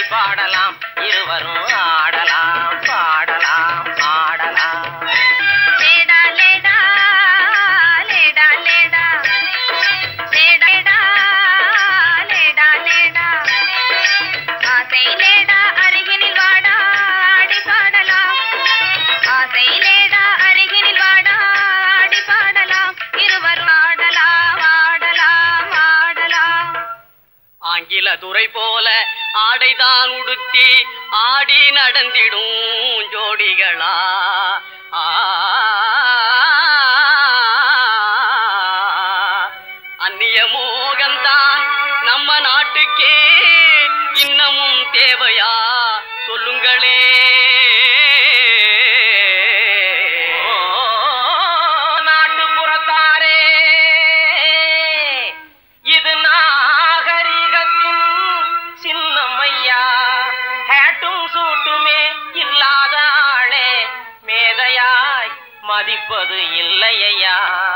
பாடலாம் இருவரும் ஆடலாம் பாடலாம் ஆடலாம் லேடா லேடா லேடா லேடா லேடா லேடா லேடா ஆசை லேடா அருகினில் வாடா ஆடி பாடலாம் ஆசை லேடா அருகினில் வாடா ஆடி பாடலாம் இருவர் ஆடலாம் ஆடலாம் ஆடலாம் ஆங்கில துறை போல ஆடைதான் உடுத்தி ஆடி நடந்திடும் ஜோடிகளா ஆ. அந்நிய மோகம்தான் நம்ம நாட்டுக்கே இன்னமும் தேவையா சொல்லுங்களே நாட்டுப்புறத்தாரே இது நாகரிகத்தின் சின்னம்மையா ஹேட்டும் சூட்டுமே இல்லாத ஆளே மேதையாய் மதிப்பது இல்லையா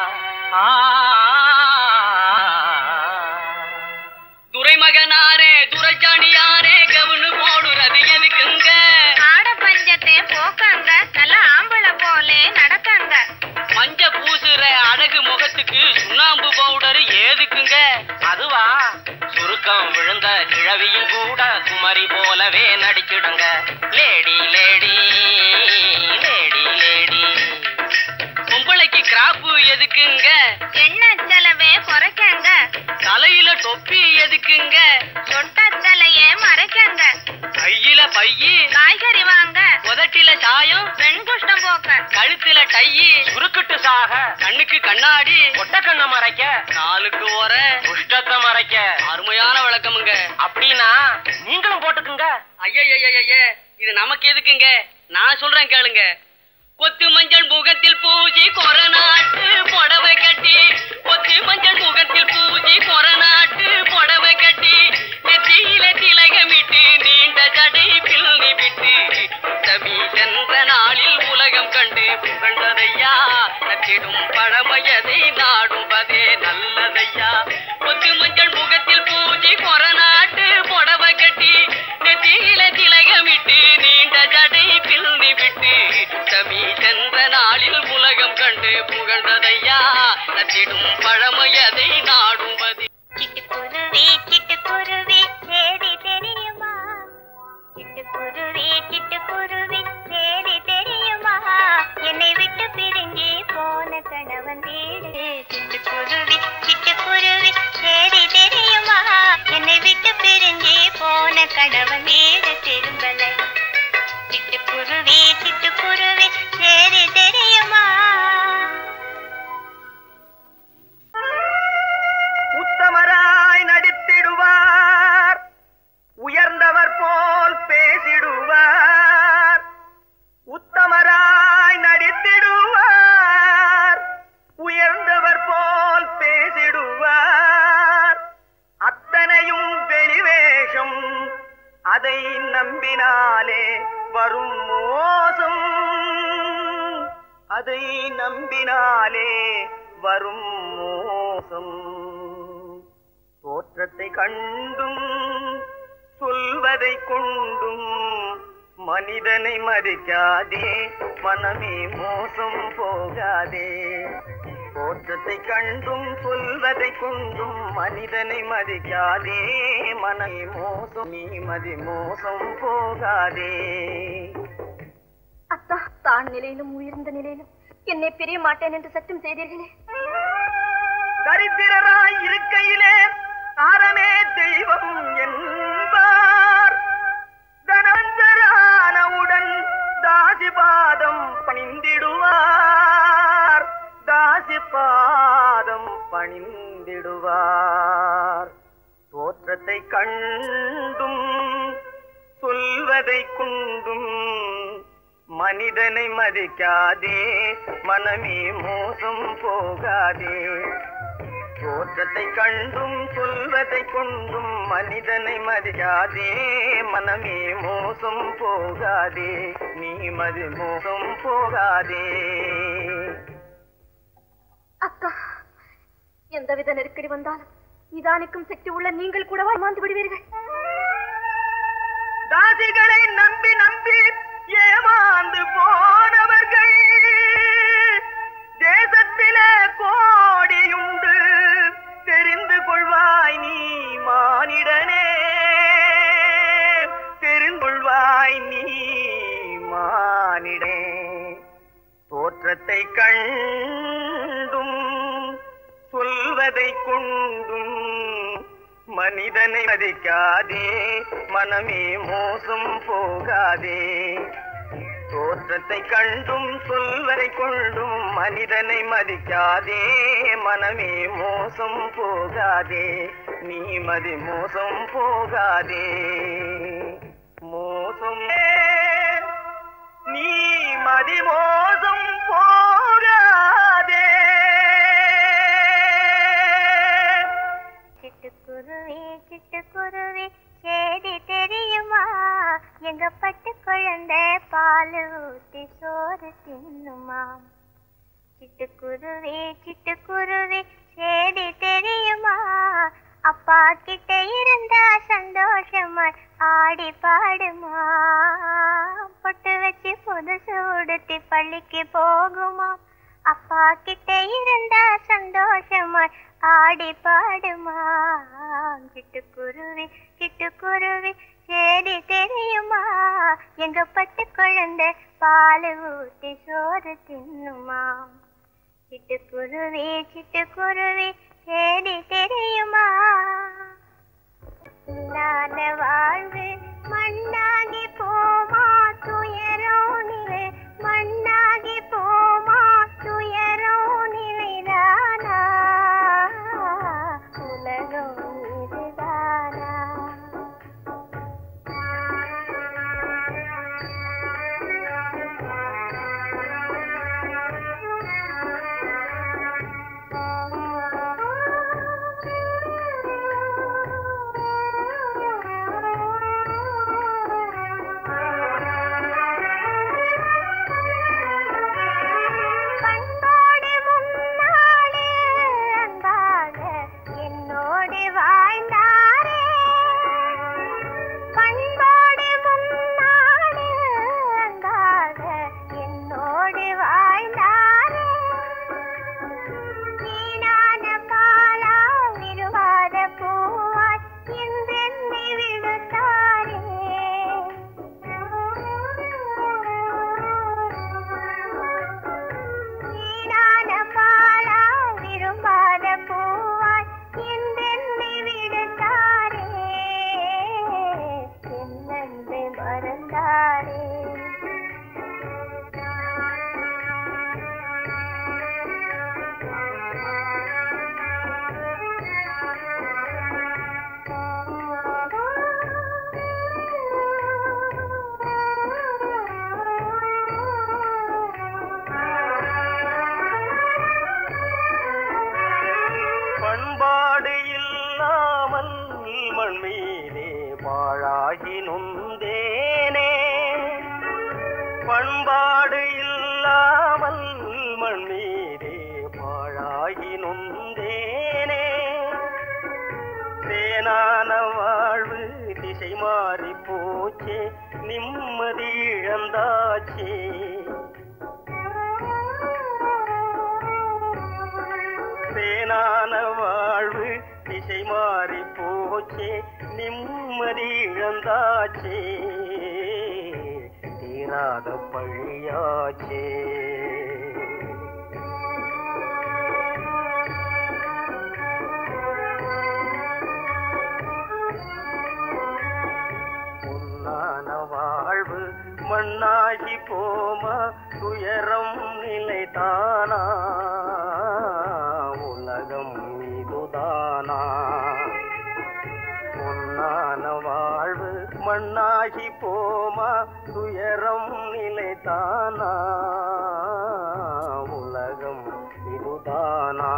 துரைமகனாரே துரைச்சாணியாரே கவுனு போடுறது எதுக்குங்க ஆட பஞ்சத்தை போக்கங்க நல்ல ஆம்பளை போலே நடக்கங்க மஞ்ச பூசுற அழகு முகத்துக்கு சுண்ணாம்பு பவுடர் ஏதுக்குங்க அதுவா சுருக்கம் விழுந்த கிழவியும் கூட குமரி போலவே நடிச்சிடுங்க லேடி லேடி லேடி லேடி பொம்பளைக்கு கிராப்பு எதுக்குங்க எண்ணெய் செலவே குறைக்கங்க தலையில தொப்பி எதுக்குங்க சொட்ட தலையே மறைக்கங்க கையில பையி காய்கறி வாங்க உதட்டில சாயம் பெண் குஷ்டம் போக்க கழுத்துல டையி சுருக்கிட்டு சாக கண்ணுக்கு கண்ணாடி ஒட்ட கண்ண மறைக்க காலுக்கு ஓர குஷ்டத்தை மறைக்க அருமையான விளக்கமுங்க அப்படின்னா நீங்களும் போட்டுக்குங்க ஐயய்யய்ய இது நமக்கு எதுக்குங்க நான் சொல்றேன் கேளுங்க கொத்து மஞ்சள் முகத்தில் பூஜை கொரநாட்டு புடவை கட்டி கொத்து மஞ்சள் முகத்தில் பூஜை கொரநாட்டு புடவை கட்டி நெத்தியில திலகமிட்டு நீண்ட ஜடை பிள்ளி விட்டு தமி சென்ற நாளில் உலகம் கண்டு புகழ்ந்ததையா நச்சிடும் பழமையதை நாடுவதே நல்லதையா கொத்து மஞ்சள் முகத்தில் பூஜை கொரநாட்டு புடவை கட்டி நெத்தியில திலகமிட்டு நீண்ட ஜடை பிள்ளி விட்டு தமி சென்ற நாளில் உலகம் கண்டு புகழ்ந்ததையா நச்சிடும் பழமையதை நாடுவது சிட்டுக்குருவி சிட்டுக்குருவி சேதி தெரியுமா சிட்டுக்குருவி சிட்டுக்குருவி சேதி தெரியுமா என்னை விட்டு பிரிஞ்சு போன கணவன் வீடு சிட்டுக்குருவி சிட்டுக்குருவி சேதி தெரியுமா என்னை விட்டு பிரிஞ்சு போன கணவன் வீடு திரும்பலை சிட்டுக்குருவி சிட்டுக்குருவி சேதி தெரியுமா உத்தமராய் நடித்திடுவார் உயர்ந்தவர் போல் பேசிடுவார் உத்தமராய் நடித்திடுவார் உயர்ந்தவர் போல் பேசிடுவார் அத்தனையும் வெளிவேஷம் அதை நம்பினாலே வரும் மோசம் அதை நம்பினாலே வரும் மோசம் தோற்றத்தை கண்டும் சொல்வதை கொண்டும் மனிதனை மதிக்காதே மனமே மோசம் போகாதே தோற்றத்தை கண்டும் சொல்வதை கொண்டும் மனிதனை மதிக்காதே மனமே மோசம் நீ மதி மோசம் போகாதே அத்தா தான் நிலையிலும் உயர்ந்த நிலையிலும் என்னை பிரிய மாட்டேன் என்று சட்டம் செய்தீர்களே தரித்திரராய் இருக்கையிலே தாரமே தெய்வம் என்பார் தனஞ்சரானவுடன் தாசி பாதம் பணிந்திடுவார் தாசி பாதம் பணிந்திடுவார் தோற்றத்தை கண்டும் சொல்வதை கொண்டும் மனிதனை மதிக்காதே மனமே மோசம் போகாதே தோற்றத்தை கண்டும் சொல்வதை கொண்டும் மனிதனை மதிக்காதே மனமே மோசம் போகாதே நீ மதி மோசம் போகாதே அக்கா எந்தவித நெருக்கடி வந்தாலும் நிதானிக்கும் சக்தி உள்ள நீங்கள் கூடவா மாந்து விடுவீர்கள் தாசிகளை நம்பி நம்பி ஏமாந்து போனவர்கள் தேசத்திலே கோடியுண்டு தெரிந்து கொள்வாய் நீ மானிடனே தெரிந்து கொள்வாய் நீ மானிடே தோற்றத்தை கண்டும் சொல்வதை கொண்டும் மனிதனை மதிக்காதே மனமே மோசம் போகாதே தோற்றத்தை கண்டும் சொல்வதை கொண்டும் மனிதனை மதிக்காதே மனமே மோசம் போகாதே நீ மதி மோசம் போகாதே மோசம் நீ மதி மோசம் போகாதே சிட்டுக்குருவி சிட்டுக்குருவி சேதி தெரியுமா எங்க பட்டு குழந்தை பால் ஊத்தி சோறு தின்னுமா சிட்டுக்குருவி சிட்டுக்குருவி சேதி தெரியுமா அப்பா கிட்ட இருந்தா சந்தோஷமா ஆடி பாடுமா பொட்டு வச்சு புதுசு உடுத்தி பள்ளிக்கு போகுமா அப்பா கிட்ட இருந்தா சந்தோஷமா ஆடி பாடுமா சிட்டுக்குருவி சிட்டுக்குருவி சேதி தெரியுமா எங்க பட்டு குழந்தை பால் ஊத்தி சோறு தின்னுமா சிட்டுக்குருவி சிட்டுக்குருவி சேதி தெரியுமா இல்லாத வாழ்வு மண்ணாகி போமா துயரோ நிலை மண்ணாகி போமா துயரோ நிலைதானா உலகம் இதுதானா பண்போடு முன்னாடி அன்பாக என்னோடு வாழ்ந்தாரே பண்போடு முன்னாடி அன்பாக என்னோடு வாழ்ந்தாரே வீணான பாலா விருவாத பூவாய் என்றென்னை விழுத்தாரே வீணான பாலா விரும்பாத பூவாய் என்றென்னை விடுத்தாரே என்னென்று மறந்தாரே பண்பாடு இல்லாமல் மண் மீதே பாழாகி நொந்தேனே பண்பாடு இல்லாமல் மண் மீதே பாழாகி நொந்தேனே தேனான வாழ்வு திசை மாறி போச்சே நிம்மதி இழந்தாச்சே தேனான வாழ்வு திசை மாறி போச்சே நிம்மதி இழந்தாச்சே தீராத பழியாச்சே பொன்னான வாழ்வு மண்ணாகி போமா துயரம் நிலைதானா உலகம் இதுதானா பொன்னான வாழ்வு மண்ணாகி போமா துயரம் நிலைதானா உலகம் இதுதானா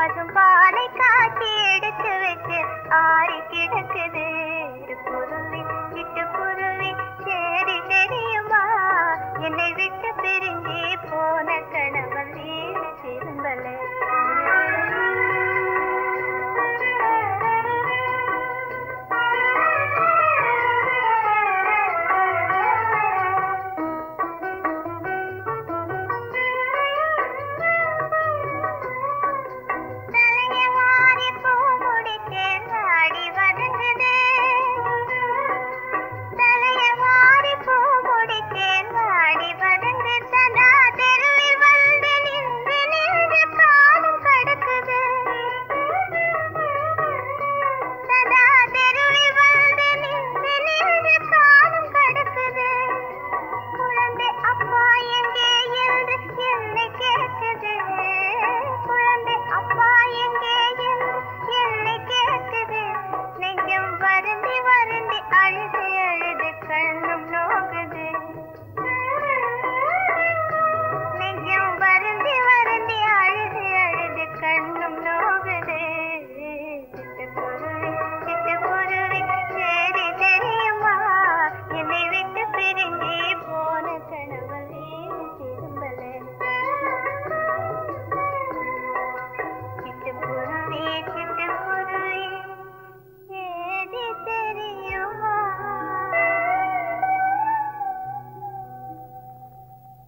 பசும்பால்